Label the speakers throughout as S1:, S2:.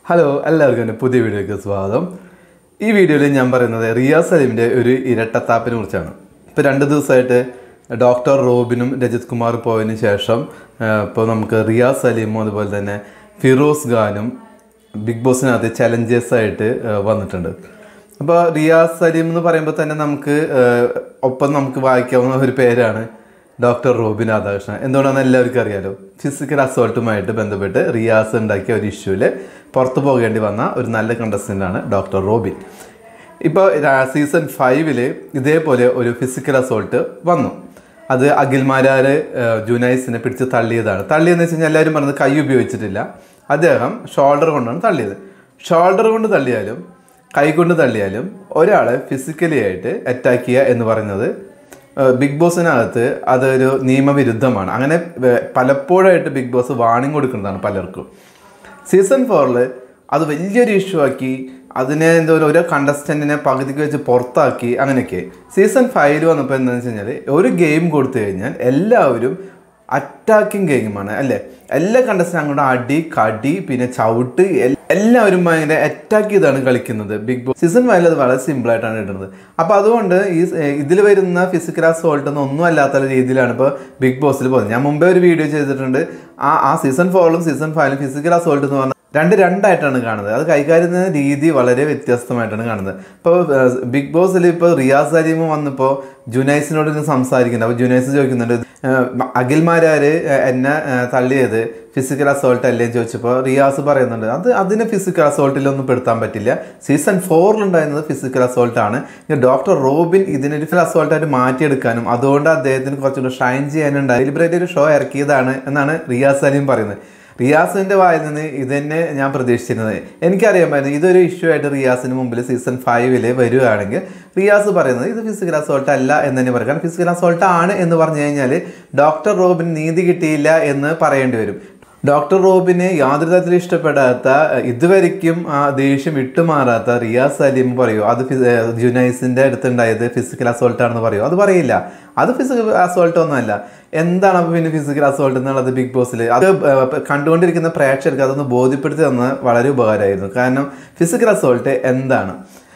S1: hello എല്ലാവർക്കും എൻ്റെ പുതിയ വീഡിയോയ്ക്ക് സ്വാഗതം ഈ വീഡിയോയിൽ ഞാൻ പറയുന്നത് റിയാസ് സലീമിൻ്റെ ഒരു ഇരട്ടത്താപ്പിനെ കുറിച്ചാണ് ഇപ്പോൾ രണ്ട് ദിവസമായിട്ട് ഡോക്ടർ റോബിനും രജിത് കുമാർ പോയതിന് ശേഷം ഇപ്പോൾ നമുക്ക് റിയാസ് സലീമും അതുപോലെ തന്നെ ഫിറോസ് ഖാനും ബിഗ് ബോസിനകത്ത് ചലഞ്ചേഴ്സ് ആയിട്ട് ആ, വന്നിട്ടുണ്ട് അപ്പോൾ റിയാസ് സലീം എന്ന് പറയുമ്പോൾ തന്നെ നമുക്ക് ആ, ഒപ്പം നമുക്ക് വായിക്കാവുന്ന ഒരു പേരാണ് ഡോക്ടർ റോബിൻ രാധാകൃഷ്ണൻ എന്തുകൊണ്ടാണെന്ന് എല്ലാവർക്കും അറിയാലോ ഫിസിക്കൽ അസോൾട്ടുമായിട്ട് ബന്ധപ്പെട്ട് റിയാസ് ഉണ്ടാക്കിയ ഒരു ഇഷ്യൂവിൽ പുറത്തു പോകേണ്ടി വന്ന ഒരു നല്ല contestant ആണ് ഡോക്ടർ റോബിൻ ഇപ്പോൾ സീസൺ ഫൈവില് ഇതേപോലെ ഒരു ഫിസിക്കൽ അസോൾട്ട് വന്നു അത് അഖിൽമാരാർ ജുനൈസിനെ പിടിച്ച് തള്ളിയതാണ് തള്ളിയെന്ന് വെച്ച് കഴിഞ്ഞാൽ എല്ലാവരും പറഞ്ഞത് കൈ ഉപയോഗിച്ചിട്ടില്ല അദ്ദേഹം ഷോൾഡർ കൊണ്ടാണ് തള്ളിയത് ഷോൾഡർ കൊണ്ട് തള്ളിയാലും കൈ കൊണ്ട് തള്ളിയാലും ഒരാളെ ഫിസിക്കലി ആയിട്ട് അറ്റാക്ക് ചെയ്യുക എന്ന് പറയുന്നത് ഏഹ് ബിഗ് ബോസിനകത്ത് അതൊരു നിയമവിരുദ്ധമാണ് അങ്ങനെ വേ- പലപ്പോഴായിട്ട് ബിഗ് ബോസ് വാണിംഗ് കൊടുക്കുന്നതാണ് പലർക്കും സീസൺ ഫോറിൽ അത് വലിയൊരു ഇഷ്യൂ ആക്കി അതിനെ എന്താ പറയുക ഓരോ കണ്ടസ്റ്റൻറ്റിനെ പകുതിക്ക് വെച്ച് പുറത്താക്കി അങ്ങനെയൊക്കെ സീസൺ ഫൈവിൽ വന്നപ്പോൾ എന്താണെന്ന് വെച്ച് കഴിഞ്ഞാൽ ഒരു ഗെയിം കൊടുത്തു കഴിഞ്ഞാൽ എല്ലാവരും അറ്റാക്കിംഗ് ഗെയിമാണ് അല്ലേ എല്ലാ കണ്ടസ്റ്റന്റ് അങ്ങോട്ട് അടി കടി പിന്നെ ചവിട്ട് എൽ- എല്ലാവരും ഭയങ്കര അറ്റാക്ക് ചെയ്താണ് കളിക്കുന്നത് ബിഗ് ബോസ് സീസൺ ഫൈവിൽ അത് വളരെ സിമ്പിൾ ആയിട്ടാണ് ഇടുന്നത് അപ്പോൾ അതുകൊണ്ട് ഈ ഇതിൽ വരുന്ന ഫിസിക്കൽ അസോൾട്ട് ഒന്നും ഒന്നും അല്ലാത്ത രീതിയിലാണ് ഇപ്പോൾ ബിഗ് ബോസിൽ പോകുന്നത് ഞാൻ മുമ്പേ ഒരു വീഡിയോ ചെയ്തിട്ടുണ്ട് ആ ആ സീസൺ ഫോറിലും സീസൺ ഫൈവിലും ഫിസിക്കൽ അസോൾട്ട് എന്ന് പറഞ്ഞാൽ രണ്ട് രണ്ടായിട്ടാണ് കാണുന്നത് അത് കൈകാര്യം ചെയ്യുന്ന രീതി വളരെ വ്യത്യസ്തമായിട്ടാണ് കാണുന്നത് ഇപ്പോൾ ബിഗ് ബോസിൽ ഇപ്പോൾ റിയാസ് സലീം വന്നപ്പോൾ ജുനൈസിനോട് ഇന്ന് സംസാരിക്കുന്നുണ്ട് അപ്പോൾ ജുനൈസ് ചോദിക്കുന്നുണ്ട് ഏഹ്, അഖിൽമാരാർ എന്നെ ഏഹ്, തള്ളിയത് ഫിസിക്കൽ അസോൾട്ട് അല്ലേ എന്ന് ചോദിച്ചപ്പോൾ റിയാസ് പറയുന്നുണ്ട് അത് അതിനെ ഫിസിക്കൽ അസോൾട്ടിലൊന്നും പെടുത്താൻ പറ്റില്ല സീസൺ ഫോറിലുണ്ടായിരുന്നത് ഫിസിക്കൽ അസോൾട്ടാണ് ഡോക്ടർ റോബിൻ ഇതിനെ ഫിസിക്കൽ അസോൾട്ടായിട്ട് മാറ്റിയെടുക്കാനും അതുകൊണ്ട് അദ്ദേഹത്തിന് കുറച്ചുകൂടി ഷൈൻ ചെയ്യാനുണ്ടായി സെലിബ്രേറ്റ് ഒരു ഷോ ഇറക്കിയതാണ് എന്നാണ് റിയാസ് സലീം പറയുന്നത് റിയാസിന്റെ വായിൽ നിന്ന് ഇതന്നെ ഞാൻ പ്രതീക്ഷിച്ചിരുന്നത് എനിക്കറിയാമായിരുന്നു ഇതൊരു ഇഷ്യൂ ആയിട്ട് റിയാസിന് മുമ്പിൽ സീസൺ ഫൈവില് വരികയാണെങ്കിൽ റിയാസ് പറയുന്നത് ഇത് ഫിസിക്കൽ അസോൾട്ട് അല്ല എന്ന് തന്നെ പറയും കാരണം ഫിസിക്കൽ അസോൾട്ട് ആണ് എന്ന് പറഞ്ഞു കഴിഞ്ഞാൽ ഡോക്ടർ റോബിൻ നീതി കിട്ടിയില്ല എന്ന് പറയേണ്ടി വരും ഡോക്ടർ റോബിന് യാതൊരു തരത്തിലും ഇഷ്ടപ്പെടാത്ത ഇതുവരെയ്ക്കും ആ ദേഷ്യം വിട്ടുമാറാത്ത റിയാസ് സലീം പറയൂ അത് ഫി- ഏഹ് ജുനൈസിന്റെ അടുത്തുണ്ടായത് ഫിസിക്കൽ അസോൾട്ട് ആണെന്ന് പറയൂ അത് പറയില്ല അത് ഫിസിക്കൽ അസോൾട്ട് ഒന്നുമല്ല എന്താണ് അപ്പോൾ പിന്നെ ഫിസിക്കൽ അസോൾട്ട് എന്നുള്ളത് ബിഗ് ബോസിൽ അത് ഏഹ് കണ്ടുകൊണ്ടിരിക്കുന്ന പ്രേക്ഷകർക്ക് അതൊന്ന് ബോധ്യപ്പെടുത്തി തന്നത് വളരെ ഉപകാരമായിരുന്നു കാരണം ഫിസിക്കൽ അസോൾട്ട് എന്താണ്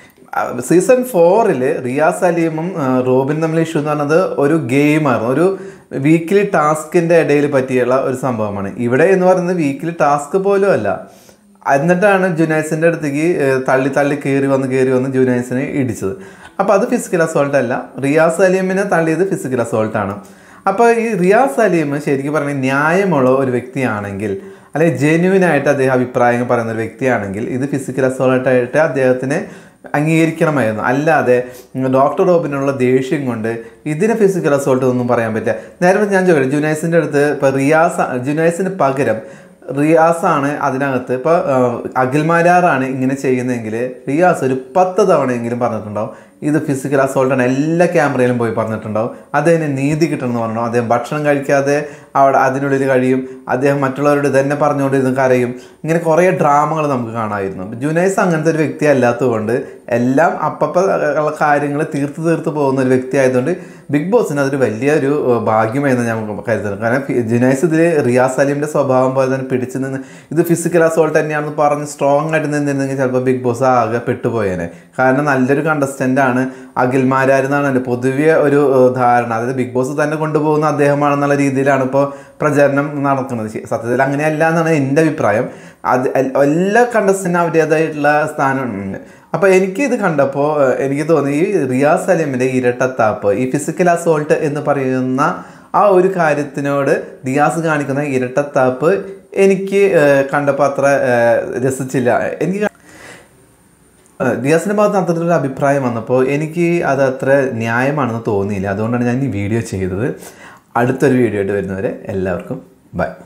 S1: സീസൺ ഫോറിൽ റിയാസ് സലീമും ആ, റോബിൻ തമ്മിൽ ഇഷ്യൂ എന്ന് പറഞ്ഞത് ഒരു ഗെയിമായിരുന്നു ഒരു വീക്കിലി ടാസ്കിൻ്റെ ഇടയിൽ പറ്റിയുള്ള ഒരു സംഭവമാണ് ഇവിടെ എന്ന് പറയുന്നത് വീക്കിലി ടാസ്ക് പോലും അല്ല എന്നിട്ടാണ് ജുനൈസിൻ്റെ അടുത്തേക്ക് ഏ, തള്ളി തള്ളി കയറി വന്ന് കയറി വന്ന് ജുനൈസിനെ ഇടിച്ചത് അപ്പോൾ അത് ഫിസിക്കൽ അസോൾട്ട് അല്ല റിയാസ് സലീമിനെ തള്ളിയത് ഫിസിക്കൽ അസോൾട്ടാണ് അപ്പോൾ ഈ റിയാസ് സലീം ശരിക്കും പറഞ്ഞാൽ ന്യായമുള്ള ഒരു വ്യക്തിയാണെങ്കിൽ അല്ലെങ്കിൽ ജെന്യുവിൻ ആയിട്ട് അദ്ദേഹം അഭിപ്രായങ്ങൾ പറയുന്ന ഒരു വ്യക്തിയാണെങ്കിൽ ഇത് ഫിസിക്കൽ അസോൾട്ടായിട്ട് അദ്ദേഹത്തിന് അംഗീകരിക്കണമായിരുന്നു അല്ലാതെ ഡോക്ടർ റോബിനുള്ള ദേഷ്യം കൊണ്ട് ഇതിനെ ഫിസിക്കൽ അസോൾട്ട് ഒന്നും പറയാൻ പറ്റില്ല നേരെ ഞാൻ ചോദിക്കട്ടെ ജുനൈസിൻ്റെ അടുത്ത് ഇപ്പോൾ റിയാസ് ജുനൈസിന് പകരം റിയാസാണ് അതിനകത്ത് ഇപ്പോൾ അഖിൽമാരാറാണ് ഇങ്ങനെ ചെയ്യുന്നതെങ്കിൽ റിയാസ് ഒരു പത്ത് തവണയെങ്കിലും പറഞ്ഞിട്ടുണ്ടാവും ഇത് ഫിസിക്കൽ അസോൾട്ടാണ് എല്ലാ ക്യാമറയിലും പോയി പറഞ്ഞിട്ടുണ്ടാവും അദ്ദേഹത്തിന് നീതി കിട്ടണമെന്ന് പറഞ്ഞു അദ്ദേഹം ഭക്ഷണം കഴിക്കാതെ അവിടെ അതിനുള്ളിൽ കഴിയും അദ്ദേഹം മറ്റുള്ളവരോട് തന്നെ പറഞ്ഞുകൊണ്ടിരുന്ന് കരയും ഇങ്ങനെ കുറേ ഡ്രാമകൾ നമുക്ക് കാണാമായിരുന്നു ജുനൈസ് അങ്ങനത്തെ ഒരു വ്യക്തി അല്ലാത്തതുകൊണ്ട് എല്ലാം അപ്പപ്പോൾ ഉള്ള കാര്യങ്ങൾ തീർത്ത് തീർത്ത് പോകുന്ന ഒരു വ്യക്തി ആയതുകൊണ്ട് ബിഗ് ബോസിന് അതൊരു വലിയൊരു ഏഹ്, ഭാഗ്യമായിരുന്നു ഞാൻ കരുതുന്നത് കാരണം ഫി- ജുനൈസ് ഇതിൽ റിയാസ് സലീമിൻ്റെ സ്വഭാവം പോലെ തന്നെ പിടിച്ചു നിന്ന് ഇത് ഫിസിക്കൽ അസോൾട്ട് തന്നെയാണെന്ന് പറഞ്ഞ് സ്ട്രോങ് ആയിട്ട് നിന്നിരുന്നെങ്കിൽ ചിലപ്പോൾ ബിഗ് ബോസ് ആകെ പെട്ടുപോയേനെ കാരണം നല്ലൊരു കണ്ടസ്റ്റൻ്റ് ആണ് അഖിൽമാരാരെന്നാണ് എൻ്റെ പൊതുവെ ഒരു ഏഹ്, ധാരണ അതായത് ബിഗ് ബോസ് തന്നെ കൊണ്ടുപോകുന്ന അദ്ദേഹമാണെന്നുള്ള രീതിയിലാണ് ഇപ്പോൾ പ്രചരണം നടക്കുന്നത് ശ- സത്യത്തിൽ അങ്ങനെയല്ല എന്നാണ് എൻ്റെ അഭിപ്രായം അത് എൽ- എല്ലാ കണ്ടസ്റ്റന്റിനും അവരുടേതായിട്ടുള്ള സ്ഥാനമുണ്ട് അപ്പോൾ എനിക്ക് ഇത് കണ്ടപ്പോൾ ഏഹ്, എനിക്ക് തോന്നി ഈ റിയാസ് സലീമിൻ്റെ ഇരട്ടത്താപ്പ് ഈ ഫിസിക്കൽ അസോൾട്ട് എന്ന് പറയുന്ന ആ ഒരു കാര്യത്തിനോട് റിയാസ് കാണിക്കുന്ന ഇരട്ടത്താപ്പ് എനിക്ക് ഏഹ്, കണ്ടപ്പോൾ അത്ര ഏഹ്, രസിച്ചില്ല എനിക്ക് ഏഹ് റിയാസിന്റെ ഭാഗത്ത് അത്തരത്തിലൊരു അഭിപ്രായം വന്നപ്പോൾ എനിക്ക് അത് അത്ര ന്യായമാണെന്ന് തോന്നിയില്ല അതുകൊണ്ടാണ് ഞാൻ ഈ വീഡിയോ ചെയ്തത് അടുത്തൊരു വീഡിയോ ആയിട്ട് വരുന്നവരെ എല്ലാവർക്കും ബൈ